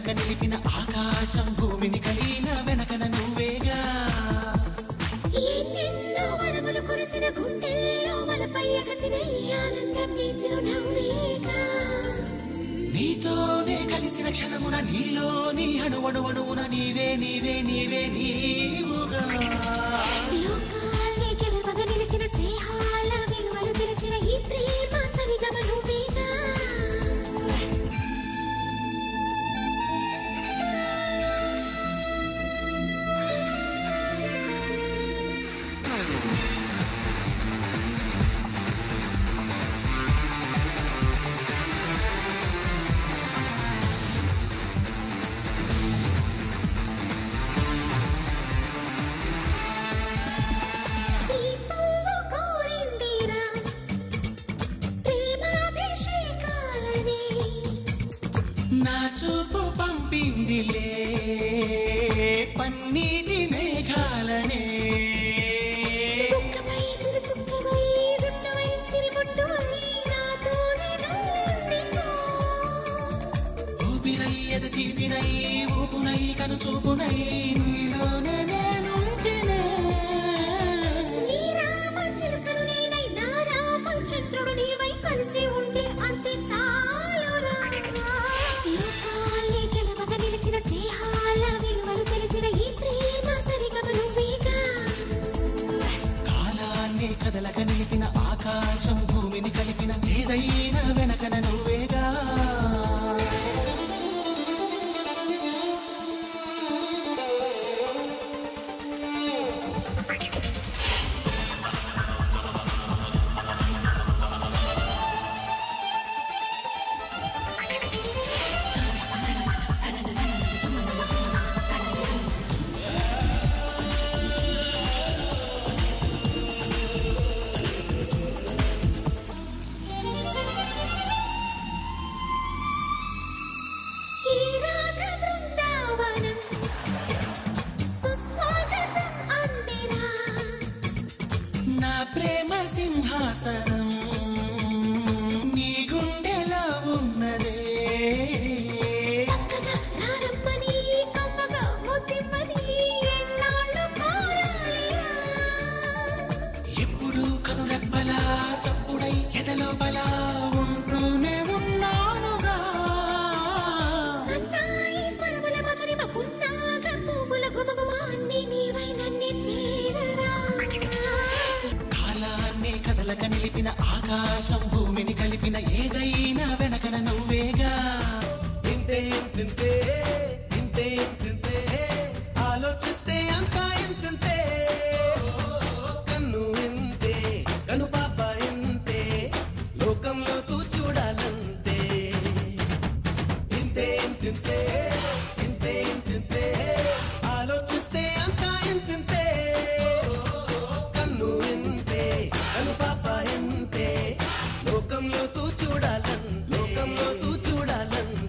కదలక నిలిపిన ఆకాశం భూమిని కలిగిన వెనకన నువ్వేగా ఎన్నెన్నో వరములు కురిసిన గుండెల్లో వలపై ఎగసిన ఈ ఆనందం నీ చిరునవ్వేగా నీతోనే కలిసిన క్షణమున నీలోని అణువణువణువున నీవే నీవే నీవే నీవుగా లోకాలే గెలవగ నిలిచిన స్నేహాల విలువలు తెలిసిన ఈ ప్రేమ సరిగమ నువ్వేగా ఈ పువ్వు కోరిందిరా ప్రేమాభిషేకాలని నా చూపు పంపిందిలే పన్నీటి మేఘాలనే చుక్కపై చిరు చుక్కవై జుట్టువై సిరిబొట్టువై నాతోనే నువ్వుండిపో. ఊపిరై ఎద తీపినై ఊపునై కను చూపునై నీలోనే నేనుంటినే నీ రామ చిలుకను నేనై నా రామచంద్రుడు నీవై కలిసి ఉంటే అంతే చాలురా. లోకాలే గెలవగ నిలిచిన స్నేహాల విలువలు తెలిసిన ఈ ప్రేమ సరిగమ నువ్వేగా కాలాన్ని కదలక నిలిపిన ఆకాశం భూమిని కలిపిన ఏదైనా వెనకన నువ్వేగా ఈ రాగ బృందావనం సుస్వాగతం అందిరా నా ప్రేమ సింహాసనం నీ గుండెలో ఉన్నదే చక్కగా రారమ్మని కమ్మగా ముద్దిమ్మని ఎన్నాళ్ళు కోరాలిరా ఎప్పుడు కనురెప్పలా చప్పుడై ఎదలోపల ఉంటూనే ఉన్నానుగా సన్నాయి స్వరముల మధురిమ పున్నాగ పువ్వుల గుమగుమ అన్ని నీవై నన్ను చేరరా కాలాన్ని కదలక నిలిపిన ఆకాశం భూమిని కలిపిన ఏదైనా వెనకన నువ్వేగా ఇంతే ఇంతింతే ఇంతే ఇంతింతే ఆలోచిస్తే అంతా ఇంతింతే కన్ను ఇంతే కను పాప ఇంతే లోకంలో తూ చూడాలంతే ఇంతే ఇంతింతే